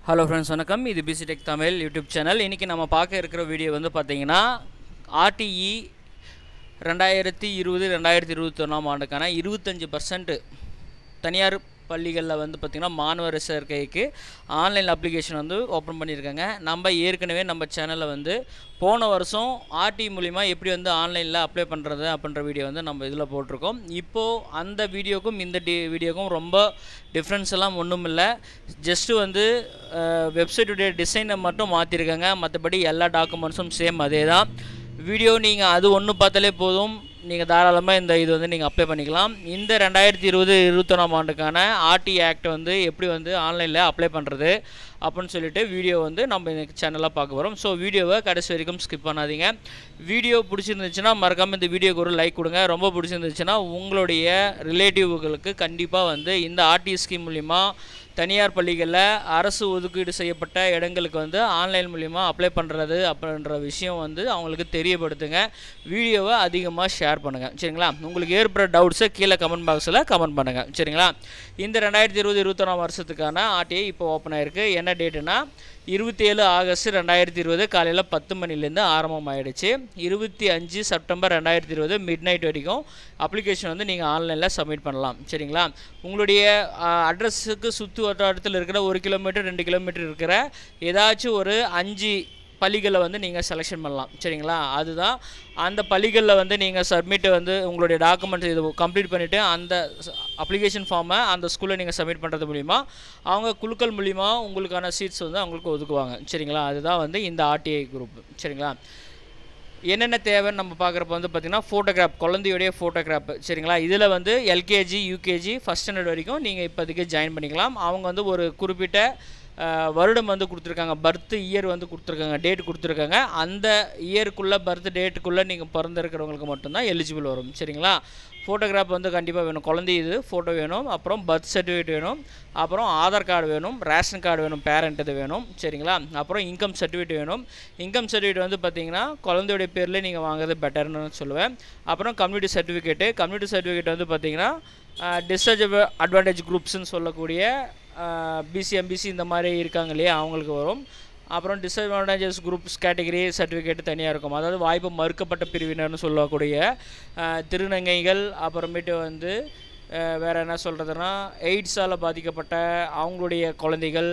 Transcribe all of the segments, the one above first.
hello friends வணக்கம் இது PC tech Tamil YouTube channel இன்றைக்கி நம்ம பார்க்க இருக்கிற வீடியோ வந்து பார்த்தீங்கன்னா ஆர்டிஇ ரெண்டாயிரத்தி இருபது ரெண்டாயிரத்தி இருபத்தொன்னாம் ஆண்டுக்கான இருபத்தஞ்சி பர்சன்ட் தனியார் பள்ளிகளில் வந்து பார்த்திங்கன்னா மாணவர் சேர்க்கைக்கு ஆன்லைன் அப்ளிகேஷன் வந்து ஓப்பன் பண்ணியிருக்காங்க நம்ம ஏற்கனவே நம்ம சேனலில் வந்து போன வருஷம் ஆர்டி மூலிமா எப்படி வந்து ஆன்லைனில் அப்ளை பண்ணுறது அப்படின்ற வீடியோ வந்து நம்ம இதில் போட்டிருக்கோம் இப்போது அந்த வீடியோக்கும் இந்த டி வீடியோக்கும் ரொம்ப டிஃப்ரென்ஸ் எல்லாம் ஒன்றும் இல்லை ஜஸ்ட்டு வந்து வெப்சைட்டுடைய டிசைனை மட்டும் மாற்றிருக்காங்க மற்றபடி எல்லா டாக்குமெண்ட்ஸும் சேம் அதே தான் வீடியோ நீங்கள் அது ஒன்று பார்த்தாலே போதும் நீங்கள் தாராளமாக இந்த இது வந்து நீங்கள் அப்ளை பண்ணிக்கலாம் இந்த ரெண்டாயிரத்தி இருபது இருபத்தொன்னாம் ஆண்டுக்கான ஆர்டி ஆக்ட் வந்து எப்படி வந்து ஆன்லைனில் அப்ளை பண்ணுறது அப்படின்னு சொல்லிட்டு வீடியோ வந்து நம்ம இந்த சேனலாக பார்க்க போகிறோம் ஸோ வீடியோவை கடைசி வரைக்கும் ஸ்கிப் பண்ணாதீங்க வீடியோ பிடிச்சிருந்துச்சுன்னா மறக்காமல் இந்த வீடியோக்கு ஒரு லைக் கொடுங்க ரொம்ப பிடிச்சிருந்துச்சுன்னா உங்களுடைய ரிலேட்டிவ்களுக்கு கண்டிப்பாக வந்து இந்த ஆர்டி ஸ்கீம் மூலிமா தனியார் பள்ளிகளில் அரசு ஒதுக்கீடு செய்யப்பட்ட இடங்களுக்கு வந்து ஆன்லைன் மூலிமா அப்ளை பண்ணுறது அப்படின்ற விஷயம் வந்து அவங்களுக்கு தெரியப்படுத்துங்க வீடியோவை அதிகமாக ஷேர் பண்ணுங்கள் சரிங்களா உங்களுக்கு ஏற்படுற டவுட்ஸை கீழே கமெண்ட் பாக்ஸில் கமெண்ட் பண்ணுங்கள் சரிங்களா இந்த ரெண்டாயிரத்தி இருபது இருபத்தொன்னாம் வருஷத்துக்கான ஆர்டிஐ இப்போ ஓப்பன் ஆயிருக்கு என்ன டேட்டுனா இருபத்தி ஏழு ஆகஸ்ட் ரெண்டாயிரத்தி இருபது காலையில் பத்து மணிலேருந்து ஆரம்பம் ஆகிடுச்சு இருபத்தி அஞ்சு செப்டம்பர் ரெண்டாயிரத்தி இருபது மிட் நைட் வரைக்கும் அப்ளிகேஷன் வந்து நீங்கள் ஆன்லைனில் சப்மிட் பண்ணலாம் சரிங்களா உங்களுடைய அட்ரஸுக்கு சுற்று வட்டாரத்தில் இருக்கிற ஒரு கிலோமீட்டர் ரெண்டு கிலோமீட்டர் இருக்கிற ஏதாச்சும் ஒரு அஞ்சு பள்ளிகளை வந்து நீங்கள் செலெக்ஷன் பண்ணலாம் சரிங்களா அதுதான் அந்த பள்ளிகளில் வந்து நீங்கள் சப்மிட் வந்து உங்களுடைய டாக்குமெண்ட்ஸ் இது கம்ப்ளீட் பண்ணிவிட்டு அந்த அப்ளிகேஷன் ஃபார்மை அந்த ஸ்கூலில் நீங்கள் சப்மிட் பண்ணுறது மூலிமா அவங்க குழுக்கள் மூலிமா உங்களுக்கான சீட்ஸ் வந்து அவங்களுக்கு ஒதுக்குவாங்க சரிங்களா அதுதான் வந்து இந்த ஆர்டிஐ குரூப் சரிங்களா என்னென்ன தேவைன்னு நம்ம பார்க்குறப்ப வந்து பார்த்திங்கன்னா ஃபோட்டோகிராஃப் குழந்தையுடைய ஃபோட்டோகிராஃப் சரிங்களா இதில் வந்து எல்கேஜி யூகேஜி ஃபஸ்ட் ஸ்டாண்டர்ட் வரைக்கும் நீங்கள் இப்போதைக்கு ஜாயின் பண்ணிக்கலாம் அவங்க வந்து ஒரு குறிப்பிட்ட வருடம் வந்து கொடுத்துருக்காங்க பர்த் இயர் வந்து கொடுத்துருக்காங்க டேட் கொடுத்துருக்காங்க அந்த இயருக்குள்ளே பர்த் டேட்டுக்குள்ளே நீங்கள் பிறந்திருக்கிறவங்களுக்கு மட்டும்தான் எலிஜிபிள் வரும் சரிங்களா ஃபோட்டோகிராஃப் வந்து கண்டிப்பாக வேணும் குழந்தை இது ஃபோட்டோ வேணும் அப்புறம் பர்த் சர்டிஃபிகேட் வேணும் அப்புறம் ஆதார் கார்டு வேணும் ரேஷன் கார்டு வேணும் பேரண்ட் இது வேணும் சரிங்களா அப்புறம் இன்கம் சர்டிஃபிகேட் வேணும் இன்கம் சர்டிஃபிகேட் வந்து பார்த்தீங்கன்னா குழந்தையுடைய பேரில் நீங்கள் வாங்குறது பெட்டர்னு சொல்லுவேன் அப்புறம் கம்யூனிட்டி சர்டிஃபிகேட்டு கம்யூனிட்டி சர்டிஃபிகேட் வந்து பார்த்தீங்கன்னா டிஸ்அஜபிள் அட்வான்டேஜ் குரூப்ஸ்னு சொல்லக்கூடிய பிசி எம்பிசி இந்த மாதிரி இருக்காங்க இல்லையா அவங்களுக்கு வரும் அப்புறம் டிஸ்அட்வான்டேஜஸ் குரூப்ஸ் கேட்டகரி சர்டிஃபிகேட் தனியாக இருக்கும் அதாவது வாய்ப்பு மறுக்கப்பட்ட பிரிவினர்னு சொல்லக்கூடிய திருநங்கைகள் அப்புறமேட்டு வந்து வேறு என்ன சொல்கிறதுனா எய்ட்ஸால் பாதிக்கப்பட்ட அவங்களுடைய குழந்தைகள்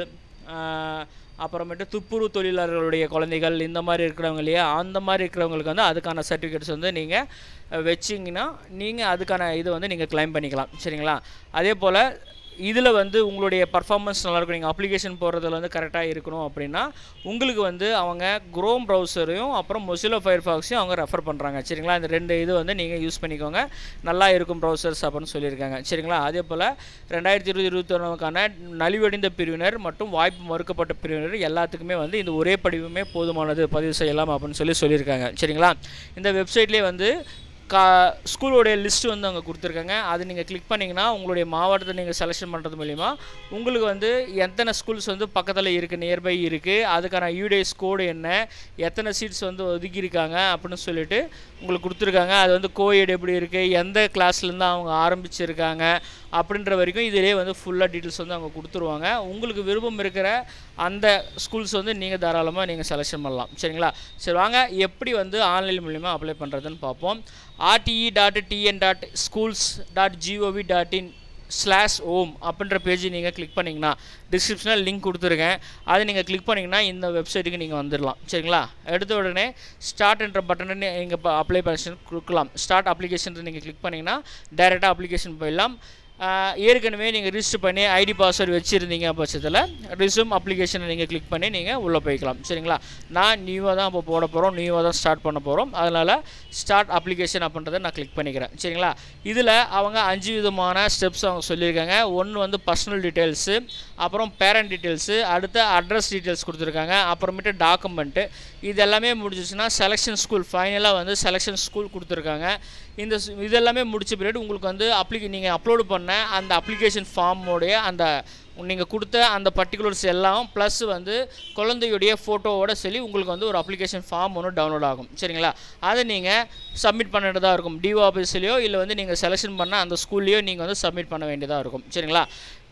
அப்புறமேட்டு துப்புரவு தொழிலாளர்களுடைய குழந்தைகள் இந்த மாதிரி இருக்கிறவங்க இல்லையா அந்த மாதிரி இருக்கிறவங்களுக்கு வந்து அதுக்கான சர்டிஃபிகேட்ஸ் வந்து நீங்கள் வச்சிங்கன்னா நீங்கள் அதுக்கான இது வந்து நீங்கள் கிளைம் பண்ணிக்கலாம் சரிங்களா அதே போல் இதில் வந்து உங்களுடைய பர்ஃபார்மன்ஸ் நல்லாயிருக்கும் நீங்கள் அப்ளிகேஷன் போடுறதுல வந்து கரெக்டாக இருக்கணும் அப்படின்னா உங்களுக்கு வந்து அவங்க குரோம் ப்ரௌசரையும் அப்புறம் மொசிலோ ஃபயர் ஃபாக்ஸையும் அவங்க ரெஃபர் பண்ணுறாங்க சரிங்களா இந்த ரெண்டு இது வந்து நீங்கள் யூஸ் பண்ணிக்கோங்க நல்லா இருக்கும் ப்ரௌசர்ஸ் அப்படின்னு சொல்லியிருக்காங்க சரிங்களா அதே போல் ரெண்டாயிரத்தி இருபது இருபத்தொன்னுக்கான நலிவடைந்த பிரிவினர் மற்றும் வாய்ப்பு மறுக்கப்பட்ட பிரிவினர் எல்லாத்துக்குமே வந்து இந்த ஒரே படிவுமே போதுமானது பதிவு செய்யலாம் அப்படின்னு சொல்லி சொல்லியிருக்காங்க சரிங்களா இந்த வெப்சைட்லேயே வந்து கா ஸ்கூலோடைய லிஸ்ட்டு வந்து அங்கே கொடுத்துருக்காங்க அது நீங்கள் கிளிக் பண்ணிங்கன்னா உங்களுடைய மாவட்டத்தை நீங்கள் செலெக்ஷன் பண்ணுறது மூலிமா உங்களுக்கு வந்து எத்தனை ஸ்கூல்ஸ் வந்து பக்கத்தில் இருக்குது நியர்பை இருக்குது அதுக்கான யூடேஸ் கோடு என்ன எத்தனை சீட்ஸ் வந்து ஒதுக்கியிருக்காங்க அப்படின்னு சொல்லிட்டு உங்களுக்கு கொடுத்துருக்காங்க அது வந்து கோஎட் எப்படி இருக்குது எந்த கிளாஸ்லேருந்து அவங்க ஆரம்பிச்சிருக்காங்க அப்படின்ற வரைக்கும் இதிலே வந்து ஃபுல்லாக டீட்டெயில்ஸ் வந்து அவங்க கொடுத்துருவாங்க உங்களுக்கு விருப்பம் இருக்கிற அந்த ஸ்கூல்ஸ் வந்து நீங்கள் தாராளமாக நீங்கள் செலெக்ஷன் பண்ணலாம் சரிங்களா சரி வாங்க எப்படி வந்து ஆன்லைன் மூலிமா அப்ளை பண்ணுறதுன்னு பார்ப்போம் RTE dot TN dot schools dot gov dot in slash home அப்படின்ற பேஜ் நீங்கள் கிளிக் பண்ணிங்கன்னா டிஸ்கிரிப்ஷனில் லிங்க் கொடுத்துருக்கேன் அதை நீங்கள் கிளிக் பண்ணிங்கன்னா இந்த வெப்சைட்டுக்கு நீங்கள் வந்துடலாம் சரிங்களா எடுத்த உடனே ஸ்டார்ட் என்ற பட்டனை நீங்கள் இப்போ அப்ளை பண்ண கொடுக்கலாம் ஸ்டார்ட் அப்ளிகேஷன் நீங்கள் கிளிக் பண்ணிங்கன்னா டைரெக்டாக அப்ளிகேஷன் போயிடலாம் ஏற்கனவே நீங்கள் ரிஜிஸ்டர் பண்ணி ஐடி பாஸ்வேர்டு வச்சுருந்தீங்க பட்சத்தில் ரிசூம் அப்ளிகேஷனை நீங்கள் கிளிக் பண்ணி நீங்கள் உள்ளே போய்க்கலாம் சரிங்களா நான் நியூவாக தான் இப்போ போட போகிறோம் நியூவாக தான் ஸ்டார்ட் பண்ண போகிறோம் அதனால் ஸ்டார்ட் அப்ளிகேஷன் அப்படின்றத நான் கிளிக் பண்ணிக்கிறேன் சரிங்களா இதில் அவங்க அஞ்சு விதமான ஸ்டெப்ஸ் அவங்க சொல்லியிருக்காங்க ஒன்று வந்து பர்சனல் டீட்டெயில்ஸு அப்புறம் பேரண்ட் டீட்டெயில்ஸு அடுத்த அட்ரஸ் டீட்டெயில்ஸ் கொடுத்துருக்காங்க அப்புறமேட்டு டாக்குமெண்ட்டு இது எல்லாமே முடிஞ்சிச்சுன்னா செலெக்ஷன் ஸ்கூல் ஃபைனலாக வந்து செலெக்ஷன் ஸ்கூல் கொடுத்துருக்காங்க இந்த இதெல்லாமே முடிச்ச பின்னாடி உங்களுக்கு வந்து அப்ளிகே நீங்கள் அப்லோடு பண்ண அந்த அப்ளிகேஷன் ஃபார்மோடைய அந்த நீங்கள் கொடுத்த அந்த பர்டிகுலர்ஸ் எல்லாம் ப்ளஸ் வந்து குழந்தையுடைய ஃபோட்டோவோட சொல்லி உங்களுக்கு வந்து ஒரு அப்ளிகேஷன் ஃபார்ம் ஒன்று டவுன்லோட் ஆகும் சரிங்களா அதை நீங்கள் சப்மிட் பண்ண வேண்டியதாக இருக்கும் டிஓ ஆஃபீஸ்லேயோ இல்லை வந்து நீங்கள் செலெக்ஷன் பண்ண அந்த ஸ்கூல்லையோ நீங்கள் வந்து சப்மிட் பண்ண வேண்டியதாக இருக்கும் சரிங்களா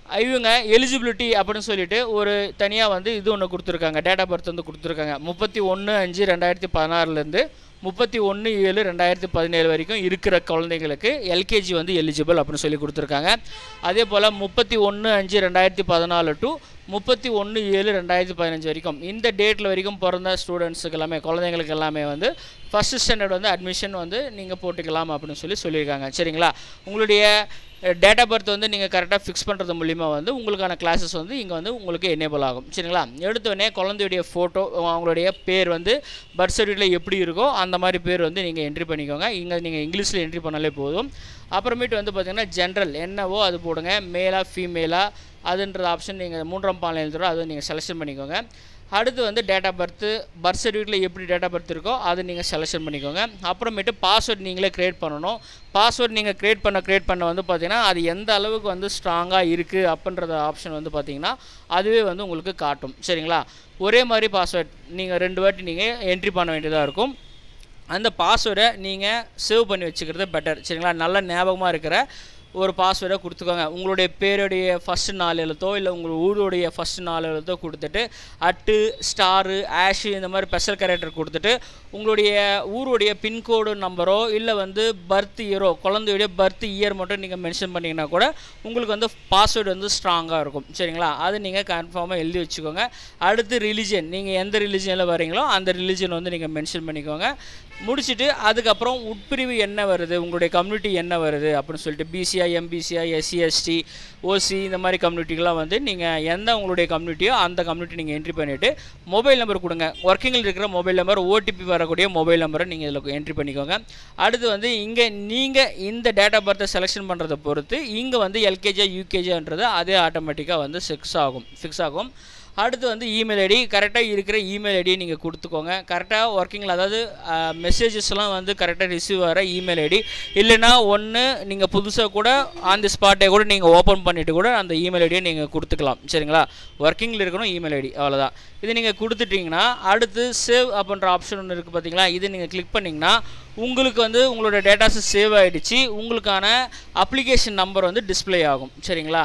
இவங்க எலிஜிபிலிட்டி அப்படின்னு சொல்லிட்டு ஒரு தனியாக வந்து இது ஒன்று கொடுத்துருக்காங்க டேட் ஆஃப் பர்த் வந்து கொடுத்துருக்காங்க முப்பத்தி ஒன்று அஞ்சு ரெண்டாயிரத்தி பதினாறுலேருந்து முப்பத்தி ஒன்று ஏழு ரெண்டாயிரத்தி பதினேழு வரைக்கும் இருக்கிற குழந்தைங்களுக்கு எல்கேஜி வந்து எலிஜிபிள் அப்படின்னு சொல்லி கொடுத்துருக்காங்க அதே போல் முப்பத்தி ஒன்று அஞ்சு ரெண்டாயிரத்தி பதினாலு டு முப்பத்தி ஒன்று ஏழு ரெண்டாயிரத்தி பதினஞ்சு வரைக்கும் இந்த டேட்டில் வரைக்கும் பிறந்த ஸ்டூடெண்ட்ஸுக்கு எல்லாமே குழந்தைங்களுக்கு எல்லாமே வந்து ஃபஸ்ட் ஸ்டாண்டர்ட் வந்து அட்மிஷன் வந்து நீங்கள் போட்டுக்கலாம் அப்படின்னு சொல்லி சொல்லியிருக்காங்க சரிங்களா உங்களுடைய டேட் ஆஃப் பர்த் வந்து நீங்கள் கரெக்டாக ஃபிக்ஸ் பண்ணுறது மூலிமா வந்து உங்களுக்கான கிளாஸஸ் வந்து இங்கே வந்து உங்களுக்கு எனேபிள் ஆகும் சரிங்களா எடுத்தோடனே குழந்தையுடைய ஃபோட்டோ அவங்களுடைய பேர் வந்து பர்த் சர்டிஃபிகேட்டில் எப்படி இருக்கோ அந்த மாதிரி பேர் வந்து நீங்கள் என்ட்ரி பண்ணிக்கோங்க இங்கே நீங்கள் இங்கிலீஷில் என்ட்ரி பண்ணாலே போதும் அப்புறமேட்டு வந்து பார்த்திங்கன்னா ஜென்ரல் என்னவோ அது போடுங்க மேலா ஃபீமேலா அதுன்ற ஆப்ஷன் நீங்கள் மூன்றாம் பாலினம் எழுதுறோம் அதை நீங்கள் செலெக்ஷன் பண்ணிக்கோங்க அடுத்து வந்து டேட் ஆஃப் பர்த்து பர்த் சர்டிஃபிகேட்டில் எப்படி டேட் ஆஃப் பர்த் இருக்கோ அதை நீங்கள் செலெக்ஷன் பண்ணிக்கோங்க அப்புறமேட்டு பாஸ்வேர்ட் நீங்களே க்ரியேட் பண்ணணும் பாஸ்வேர்ட் நீங்கள் க்ரியேட் பண்ண க்ரியேட் பண்ண வந்து பார்த்தீங்கன்னா அது எந்த அளவுக்கு வந்து ஸ்ட்ராங்காக இருக்குது அப்படின்றத ஆப்ஷன் வந்து பார்த்தீங்கன்னா அதுவே வந்து உங்களுக்கு காட்டும் சரிங்களா ஒரே மாதிரி பாஸ்வேர்ட் நீங்கள் ரெண்டு வாட்டி நீங்கள் என்ட்ரி பண்ண வேண்டியதாக இருக்கும் அந்த பாஸ்வேர்டை நீங்கள் சேவ் பண்ணி வச்சுக்கிறது பெட்டர் சரிங்களா நல்ல ஞாபகமாக இருக்கிற ஒரு பாஸ்வேர்டை கொடுத்துக்கோங்க உங்களுடைய பேருடைய ஃபஸ்ட்டு நாலு எழுத்தோ இல்லை உங்கள் ஊருடைய ஃபஸ்ட்டு நாலு எழுத்தோ கொடுத்துட்டு அட்டு ஸ்டாரு ஆஷு இந்த மாதிரி ஸ்பெஷல் கேரக்டர் கொடுத்துட்டு உங்களுடைய ஊருடைய பின்கோடு நம்பரோ இல்லை வந்து பர்த் இயரோ குழந்தையுடைய பர்த் இயர் மட்டும் நீங்கள் மென்ஷன் பண்ணிங்கன்னா கூட உங்களுக்கு வந்து பாஸ்வேர்டு வந்து ஸ்ட்ராங்காக இருக்கும் சரிங்களா அது நீங்கள் கன்ஃபார்மாக எழுதி வச்சுக்கோங்க அடுத்து ரிலிஜன் நீங்கள் எந்த ரிலிஜனில் வரீங்களோ அந்த ரிலிஜன் வந்து நீங்கள் மென்ஷன் பண்ணிக்கோங்க முடிச்சுட்டு அதுக்கப்புறம் உட்பிரிவு என்ன வருது உங்களுடைய கம்யூனிட்டி என்ன வருது அப்படின்னு சொல்லிட்டு BCI MBCI SC ST OC இந்த மாதிரி கம்யூனிட்டிக்கெலாம் வந்து நீங்கள் எந்த உங்களுடைய கம்யூனிட்டியோ அந்த கம்யூனிட்டி நீங்கள் என்ட்ரி பண்ணிவிட்டு மொபைல் நம்பர் கொடுங்க ஒர்க்கிங்கில் இருக்கிற மொபைல் நம்பர் ஓடிபி வரக்கூடிய மொபைல் நம்பரை நீங்கள் இதில் என்ட்ரி பண்ணிக்கோங்க அடுத்து வந்து இங்கே நீங்கள் இந்த டேட் ஆஃப் பர்த்தை செலெக்ஷன் பண்ணுறதை பொறுத்து இங்கே வந்து எல்கேஜியா யூகேஜின்றது அதே ஆட்டோமேட்டிக்காக வந்து ஃபிக்ஸ் ஆகும் ஃபிக்ஸ் ஆகும் அடுத்து வந்து இமெயில் ஐடி கரெக்டாக இருக்கிற இமெயில் ஐடியை நீங்கள் கொடுத்துக்கோங்க கரெக்டாக ஒர்க்கிங்கில் அதாவது மெசேஜஸ்லாம் வந்து கரெக்டாக ரிசீவ் ஆகிற இமெயில் ஐடி இல்லைனா ஒன்று நீங்கள் புதுசாக கூட ஆன் தி ஸ்பாட்டை கூட நீங்கள் ஓப்பன் பண்ணிவிட்டு கூட அந்த இமெயில் ஐடியை நீங்கள் கொடுத்துக்கலாம் சரிங்களா ஒர்க்கிங்கில் இருக்கணும் இமெயில் ஐடி அவ்வளோதான் இது நீங்கள் கொடுத்துட்டிங்கன்னா அடுத்து சேவ் அப்படின்ற ஆப்ஷன் ஒன்று இருக்குது பார்த்தீங்களா இது நீங்கள் கிளிக் பண்ணிங்கன்னா உங்களுக்கு வந்து உங்களோட டேட்டாஸ் சேவ் ஆகிடுச்சு உங்களுக்கான அப்ளிகேஷன் நம்பர் வந்து டிஸ்ப்ளே ஆகும் சரிங்களா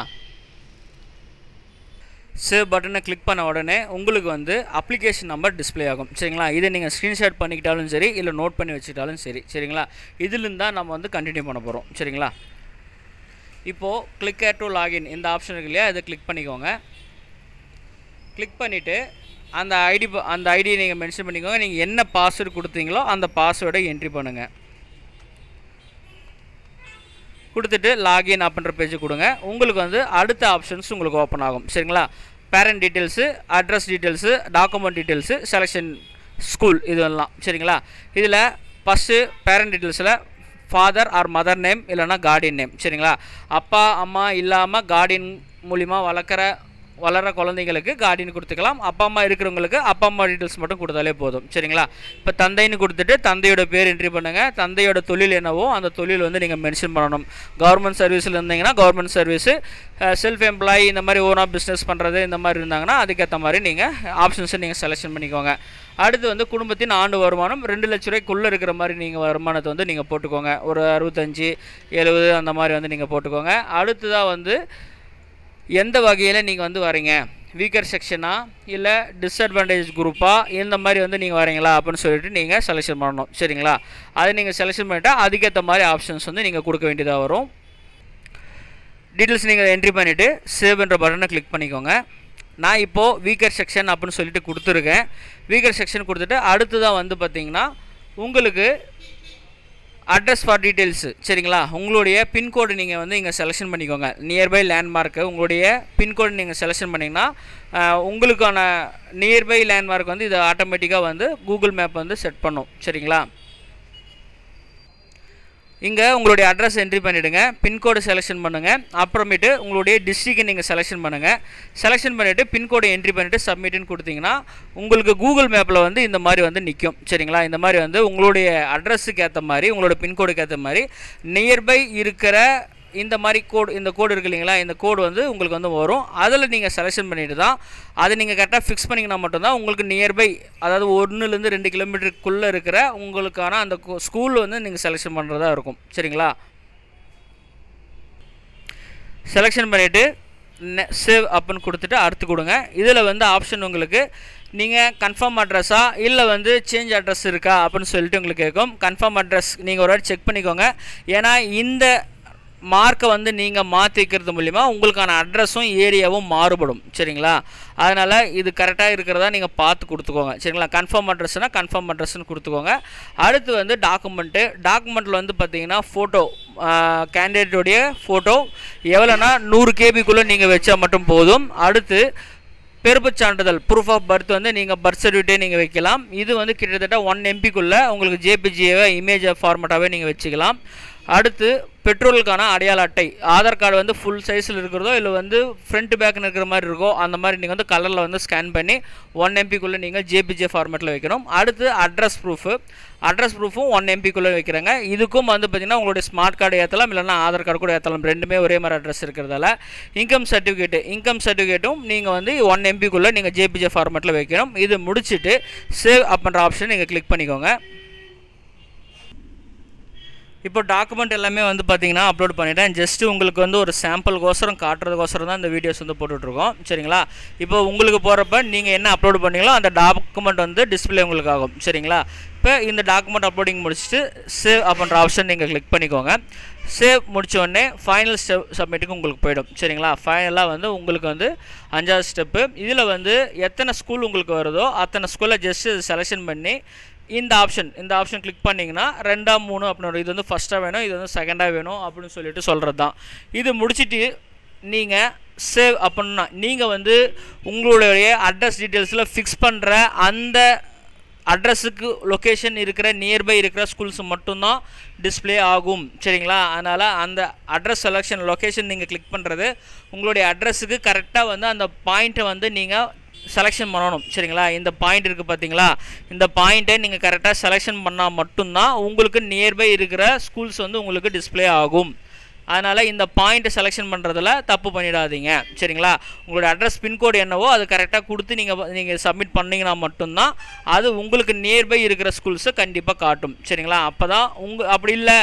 சேவ் பட்டனை கிளிக் பண்ண உடனே உங்களுக்கு வந்து அப்ளிகேஷன் நம்பர் டிஸ்ப்ளே ஆகும் சரிங்களா இதை நீங்கள் ஸ்க்ரீன்ஷாட் பண்ணிக்கிட்டாலும் சரி இல்லை நோட் பண்ணி வச்சுக்கிட்டாலும் சரி சரிங்களா இதுலேருந்து தான் நம்ம வந்து கண்டினியூ பண்ண போகிறோம் சரிங்களா இப்போது கிளிக் டு லாகின் இந்த ஆப்ஷன் இருக்கு இல்லையா இதை கிளிக் பண்ணிக்கோங்க கிளிக் பண்ணிவிட்டு அந்த ஐடி அந்த ஐடியை நீங்கள் மென்ஷன் பண்ணிக்கோங்க நீங்கள் என்ன பாஸ்வேர்டு கொடுத்தீங்களோ அந்த பாஸ்வேர்டை என்ட்ரி பண்ணுங்கள் கொடுத்துட்டு லாகின் அப்படின்ற பேஜ் கொடுங்க உங்களுக்கு வந்து அடுத்த ஆப்ஷன்ஸ் உங்களுக்கு ஓப்பன் ஆகும் சரிங்களா parent details address details document details selection school இதெல்லாம் சரிங்களா இதில் ஃபஸ்ட்டு பேரண்ட் டீட்டெயில்ஸில் ஃபாதர் ஆர் மதர் நேம் இல்லைனா கார்டியன் நேம் சரிங்களா அப்பா அம்மா இல்லாமல் கார்டியன் மூலிமா வளர்க்குற வளர குழந்தைங்களுக்கு கார்டியன் கொடுத்துக்கலாம் அப்பா அம்மா இருக்கிறவங்களுக்கு அப்பா அம்மா டீட்டெயில்ஸ் மட்டும் கொடுத்தாலே போதும் சரிங்களா இப்போ தந்தைன்னு கொடுத்துட்டு தந்தையோட பேர் என்ட்ரி பண்ணுங்கள் தந்தையோட தொழில் என்னவோ அந்த தொழில் வந்து நீங்கள் மென்ஷன் பண்ணணும் கவர்மெண்ட் சர்வீஸில் இருந்தீங்கன்னா கவர்மெண்ட் சர்வீஸு செல்ஃப் எம்ப்ளாயி இந்த மாதிரி ஓனாக பிஸ்னஸ் பண்ணுறது இந்த மாதிரி இருந்தாங்கன்னா அதுக்கேற்ற மாதிரி நீங்கள் ஆப்ஷன்ஸை நீங்கள் செலெக்ஷன் பண்ணிக்கோங்க அடுத்து வந்து குடும்பத்தின் ஆண்டு வருமானம் ரெண்டு லட்ச ரூபாய்க்குள்ளே இருக்கிற மாதிரி நீங்கள் வருமானத்தை வந்து நீங்கள் போட்டுக்கோங்க ஒரு அறுபத்தஞ்சி எழுபது அந்த மாதிரி வந்து நீங்கள் போட்டுக்கோங்க அடுத்ததாக வந்து எந்த வகையில் நீங்கள் வந்து வரீங்க வீக்கர் செக்ஷனா இல்லை டிஸ்அட்வான்டேஜ் குரூப்பா இந்த மாதிரி வந்து நீங்கள் வரீங்களா அப்படின்னு சொல்லிட்டு நீங்கள் செலெக்ஷன் பண்ணணும் சரிங்களா அதை நீங்கள் செலெக்ஷன் பண்ணிட்டால் அதுக்கேற்ற மாதிரி ஆப்ஷன்ஸ் வந்து நீங்கள் கொடுக்க வேண்டியதாக வரும் டீட்டெயில்ஸ் நீங்கள் என்ட்ரி பண்ணிவிட்டு சேவ்ன்ற பட்டனை கிளிக் பண்ணிக்கோங்க நான் இப்போது வீக்கர் செக்ஷன் அப்படின்னு சொல்லிட்டு கொடுத்துருக்கேன் வீக்கர் செக்ஷன் கொடுத்துட்டு அடுத்ததாக வந்து பார்த்தீங்கன்னா உங்களுக்கு அட்ரஸ் ஃபார் டீட்டெயில்ஸு சரிங்களா உங்களுடைய பின்கோடு நீங்கள் வந்து இங்கே செலெக்ஷன் பண்ணிக்கோங்க நியர்பை லேண்ட்மார்க்கு உங்களுடைய பின்கோடு நீங்கள் செலெக்ஷன் பண்ணிங்கன்னா அஹ், உங்களுக்கான நியர்பை லேண்ட்மார்க் வந்து இது ஆட்டோமேட்டிக்காக வந்து கூகுள் மேப் வந்து செட் பண்ணும் சரிங்களா இங்கே உங்களுடைய அட்ரஸ் என்ட்ரி பண்ணிவிடுங்க பின்கோடு செலெக்ஷன் பண்ணுங்கள் அப்புறமேட்டு உங்களுடைய டிஸ்ட்ரிக்டை நீங்கள் செலெக்ஷன் பண்ணுங்கள் செலெக்ஷன் பண்ணிவிட்டு பின்கோடு என்ட்ரி பண்ணிவிட்டு சப்மிட்னு கொடுத்தீங்கன்னா உங்களுக்கு கூகுள் மேப்பில் வந்து இந்த மாதிரி வந்து நிற்கும் சரிங்களா இந்த மாதிரி வந்து உங்களுடைய அட்ரஸுக்கு ஏற்ற மாதிரி உங்களோட பின்கோடுக்கு ஏற்ற மாதிரி நியர்பை இருக்கிற இந்த மாதிரி கோடு இந்த கோடு இருக்கு இல்லைங்களா இந்த கோடு வந்து உங்களுக்கு வந்து வரும் அதில் நீங்கள் செலெக்ஷன் பண்ணிட்டு தான் அதை நீங்கள் கரெக்டாக ஃபிக்ஸ் பண்ணிங்கன்னா மட்டும்தான் உங்களுக்கு நியர்பை அதாவது ஒன்றுலேருந்து ரெண்டு கிலோமீட்டருக்குள்ளே இருக்கிற உங்களுக்கான அந்த ஸ்கூல் வந்து நீங்கள் செலெக்ஷன் பண்ணுறதா இருக்கும் சரிங்களா செலெக்ஷன் பண்ணிவிட்டு சேவ் அப்புன்னு கொடுத்துட்டு அடுத்து கொடுங்க இதில் வந்து ஆப்ஷன் உங்களுக்கு நீங்கள் கன்ஃபார்ம் அட்ரஸா இல்லை வந்து சேஞ்ச் அட்ரஸ் இருக்கா அப்படின்னு சொல்லிட்டு உங்களுக்கு கேட்கும் கன்ஃபார்ம் அட்ரஸ் நீங்கள் ஒரு வாட்டி செக் பண்ணிக்கோங்க ஏன்னா இந்த மார்க்கை வந்து நீங்கள் மாற்றிக்கிறது மூலிமா உங்களுக்கான அட்ரஸும் ஏரியாவும் மாறுபடும் சரிங்களா அதனால் இது கரெக்டாக இருக்கிறதா நீங்கள் பார்த்து கொடுத்துக்கோங்க சரிங்களா கன்ஃபார்ம் அட்ரஸ்னால் கன்ஃபார்ம் அட்ரஸ்னு கொடுத்துக்கோங்க அடுத்து வந்து டாக்குமெண்ட்டு டாக்குமெண்ட்டில் வந்து பார்த்தீங்கன்னா ஃபோட்டோ கேண்டிடேட்டுடைய ஃபோட்டோ எவ்வளோனா நூறு கேபிக்குள்ளே நீங்கள் வச்சா மட்டும் போதும் அடுத்து பிறப்புச் சான்றிதழ் ப்ரூஃப் ஆஃப் பர்த் வந்து நீங்கள் பர்த் சர்டிஃபிகேட்டே நீங்கள் வைக்கலாம் இது வந்து கிட்டத்தட்ட ஒன் எம்பிக்குள்ளே உங்களுக்கு ஜேபிஜியை இமேஜ் ஃபார்மேட்டாகவே நீங்கள் வச்சுக்கலாம் அடுத்து பெட்ரோலுக்கான அடையாள அட்டை ஆதார் கார்டு வந்து ஃபுல் சைஸில் இருக்கிறதோ இல்லை வந்து ஃப்ரண்ட் பேக்னு இருக்கிற மாதிரி இருக்கோ அந்த மாதிரி நீங்கள் வந்து கலரில் வந்து ஸ்கேன் பண்ணி ஒன் எம்பிக்குள்ளே நீங்கள் ஜேபிஜே ஃபார்மேட்டில் வைக்கணும் அடுத்து அட்ரஸ் ப்ரூஃபு அட்ரஸ் ப்ரூஃபும் ஒன் எம்பிக்குள்ளே வைக்கிறாங்க இதுக்கும் வந்து பார்த்திங்கன்னா உங்களுடைய ஸ்மார்ட் கார்டு ஏற்றலாம் இல்லைனா ஆதார் கார்டு கூட ஏற்றலாம் ரெண்டுமே ஒரே மாதிரி அட்ரஸ் இருக்கிறதால இன்கம் சர்டிஃபிகேட்டு இன்கம் சர்டிஃபிகேட்டும் நீங்கள் வந்து ஒன் எம்பிக்குள்ளே நீங்கள் ஜேபிஜே ஃபார்மேட்டில் வைக்கணும் இது முடிச்சுட்டு சேவ் அப்படின்ற ஆப்ஷன் நீங்கள் கிளிக் பண்ணிக்கோங்க இப்போ டாக்குமெண்ட் எல்லாமே வந்து பார்த்தீங்கன்னா அப்லோட் பண்ணிட்டேன் ஜஸ்ட்டு உங்களுக்கு வந்து ஒரு சாம்பிள்கோசரம் காட்டுறதுக்கோசரம் தான் இந்த வீடியோஸ் வந்து போட்டுட்ருக்கோம் சரிங்களா இப்போ உங்களுக்கு போகிறப்ப நீங்கள் என்ன அப்லோட் பண்ணீங்களோ அந்த டாக்குமெண்ட் வந்து டிஸ்பிளே உங்களுக்கு ஆகும் சரிங்களா இப்போ இந்த டாக்குமெண்ட் அப்லோடிங் முடிச்சுட்டு சேவ் அப்படின்ற ஆப்ஷன் நீங்கள் கிளிக் பண்ணிக்கோங்க சேவ் முடிச்ச உடனே ஃபைனல் ஸ்டெப் சப்மிட்டுக்கு உங்களுக்கு போயிடும் சரிங்களா ஃபைனலாக வந்து உங்களுக்கு வந்து அஞ்சாவது ஸ்டெப்பு இதில் வந்து எத்தனை ஸ்கூல் உங்களுக்கு வருதோ அத்தனை ஸ்கூலில் ஜஸ்ட்டு செலெக்ஷன் பண்ணி இந்த ஆப்ஷன் இந்த ஆப்ஷன் கிளிக் பண்ணிங்கன்னா ரெண்டா மூணு அப்படின்னு இது வந்து ஃபஸ்ட்டாக வேணும் இது வந்து செகண்டாக வேணும் அப்படின்னு சொல்லிட்டு சொல்கிறது தான் இது முடிச்சுட்டு நீங்கள் சேவ் அப்படின்னா நீங்கள் வந்து உங்களுடைய அட்ரஸ் டீட்டெயில்ஸில் ஃபிக்ஸ் பண்ணுற அந்த அட்ரஸுக்கு லொக்கேஷன் இருக்கிற நியர்பை இருக்கிற ஸ்கூல்ஸ் மட்டும்தான் டிஸ்பிளே ஆகும் சரிங்களா அதனால் அந்த அட்ரஸ் செலெக்ஷன் லொக்கேஷன் நீங்கள் கிளிக் பண்ணுறது உங்களுடைய அட்ரஸுக்கு கரெக்டாக வந்து அந்த பாயிண்ட்டை வந்து நீங்கள் செலெக்ஷன் பண்ணணும் சரிங்களா இந்த பாயிண்ட் இருக்குது பார்த்தீங்களா இந்த பாயிண்ட்டை நீங்கள் கரெக்டாக செலெக்ஷன் பண்ணால் மட்டும்தான் உங்களுக்கு நியர்பை இருக்கிற ஸ்கூல்ஸ் வந்து உங்களுக்கு டிஸ்பிளே ஆகும் அதனால் இந்த பாயிண்ட்டை செலெக்ஷன் பண்ணுறதுல தப்பு பண்ணிடாதீங்க சரிங்களா உங்களோட அட்ரஸ் பின்கோடு என்னவோ அது கரெக்டாக கொடுத்து நீங்கள் நீங்கள் சப்மிட் பண்ணிங்கன்னா மட்டும்தான் அது உங்களுக்கு நியர்பை இருக்கிற ஸ்கூல்ஸை கண்டிப்பாக காட்டும் சரிங்களா அப்போ தான் உங்கள் அப்படி இல்லை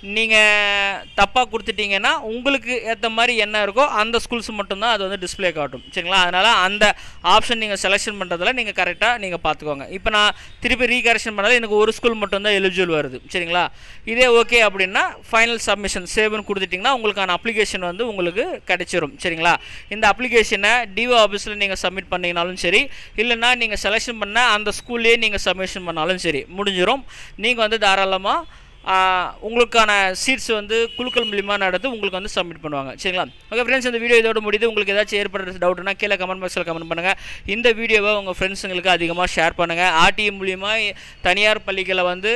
நீங்கள் தப்பாக கொடுத்துட்டீங்கன்னா உங்களுக்கு ஏற்ற மாதிரி என்ன இருக்கோ அந்த ஸ்கூல்ஸ் மட்டும்தான் அது வந்து டிஸ்பிளே காட்டும் சரிங்களா அதனால் அந்த ஆப்ஷன் நீங்கள் செலெக்ஷன் பண்ணுறதுல நீங்கள் கரெக்டாக நீங்கள் பார்த்துக்கோங்க இப்போ நான் திருப்பி ரீகரெக்ஷன் பண்ணாலும் எனக்கு ஒரு ஸ்கூல் மட்டும்தான் எலிஜிபிள் வருது சரிங்களா இதே ஓகே அப்படின்னா ஃபைனல் சப்மிஷன் சேவ்னு கொடுத்துட்டிங்கன்னா உங்களுக்கான அப்ளிகேஷன் வந்து உங்களுக்கு கிடைச்சிரும் சரிங்களா இந்த அப்ளிகேஷனை டிஓ ஆஃபீஸில் நீங்கள் சப்மிட் பண்ணிங்கனாலும் சரி இல்லைன்னா நீங்கள் செலெக்ஷன் பண்ண அந்த ஸ்கூல்லேயே நீங்கள் சப்மிஷன் பண்ணாலும் சரி முடிஞ்சிடும் நீங்கள் வந்து தாராளமாக உங்களுக்கான சீட்ஸ் வந்து குழுக்கள் மூலியமாக நடந்து உங்களுக்கு வந்து சப்மிட் பண்ணுவாங்க சரிங்களா ஓகே ஃப்ரெண்ட்ஸ் இந்த வீடியோ இதோட முடியுது உங்களுக்கு ஏதாச்சும் ஏற்படுற டவுட்னா கீழே கமெண்ட் பாக்ஸில் கமெண்ட் பண்ணுங்கள் இந்த வீடியோவை உங்கள் ஃப்ரெண்ட்ஸுங்களுக்கு அதிகமாக ஷேர் பண்ணுங்கள் ஆர்டிஎம் மூலியமாக தனியார் பள்ளிகளை வந்து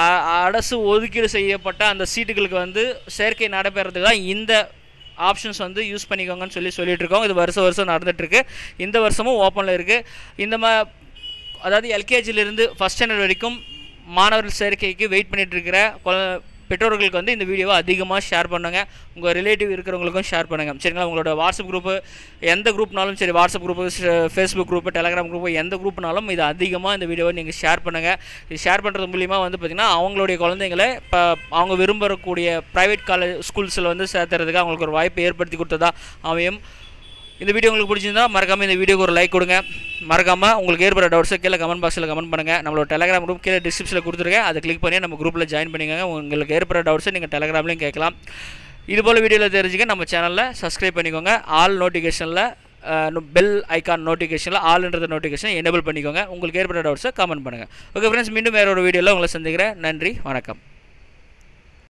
அரசு ஒதுக்கீடு செய்யப்பட்ட அந்த சீட்டுகளுக்கு வந்து சேர்க்கை நடைபெறதுக்கு தான் இந்த ஆப்ஷன்ஸ் வந்து யூஸ் பண்ணிக்கோங்கன்னு சொல்லி சொல்லிட்டு இருக்கோம் இது வருஷம் வருஷம் நடந்துகிட்ருக்கு இந்த வருஷமும் ஓப்பனில் இருக்குது இந்த மா அதாவது எல்கேஜிலிருந்து ஃபஸ்ட் ஸ்டாண்டர்ட் வரைக்கும் மாணவர்கள் சேர்க்கைக்கு வெயிட் பண்ணிட்டு இருக்கிற பெற்றோர்களுக்கு வந்து இந்த வீடியோவை அதிகமாக ஷேர் பண்ணுங்கள் உங்கள் ரிலேட்டிவ் இருக்கிறவங்களுக்கும் ஷேர் பண்ணுங்கள் சரிங்களா உங்களோட வாட்ஸ்அப் குரூப்பு எந்த குரூப்னாலும் சரி WhatsApp group Facebook group Telegram group எந்த குரூப்னாலும் இது அதிகமாக இந்த வீடியோவை நீங்கள் ஷேர் பண்ணுங்கள் இது ஷேர் பண்ணுறது மூலிமா வந்து பார்த்திங்கன்னா அவங்களுடைய குழந்தைங்களை இப்போ அவங்க விரும்பக்கூடிய ப்ரைவேட் காலேஜ் ஸ்கூல்ஸில் வந்து சேர்த்துறதுக்கு அவங்களுக்கு ஒரு வாய்ப்பை ஏற்படுத்தி கொடுத்ததா அமையும் இந்த வீடியோ உங்களுக்கு பிடிச்சிருந்தா மறக்காமல் இந்த வீடியோக்கு ஒரு லைக் கொடுங்க மறக்காமல் உங்களுக்கு ஏற்படுற டவுட்ஸை கீழே கமெண்ட் பாக்ஸில் கமெண்ட் பண்ணுங்கள் நம்மளோட டெலகிராம் குரூப் கீழே டிஸ்கிரிப்ஷனில் கொடுத்துருக்கேன் அதை கிளிக் பண்ணி நம்ம குரூப்பில் ஜாயின் பண்ணிக்கோங்க உங்களுக்கு ஏற்படுற டவுட்ஸை நீங்கள் டெலகிராம்லையும் கேட்கலாம் இது போல் வீடியோவில் தெரிஞ்சுக்க நம்ம சேனலில் சப்ஸ்கிரைப் பண்ணிக்கோங்க ஆல் நோட்டிஃபிகேஷனில் பெல் ஐக்கான் நோட்டிஃபிகேஷனில் ஆல்ன்றத நோட்டிஃபிகேஷன் எனேபிள் பண்ணிக்கோங்க உங்களுக்கு ஏற்படுற டவுட்ஸை கமெண்ட் பண்ணுங்கள் ஓகே ஃப்ரெண்ட்ஸ் மீண்டும் வேறு ஒரு வீடியோவில் உங்களை சந்திக்கிறேன் நன்றி வணக்கம்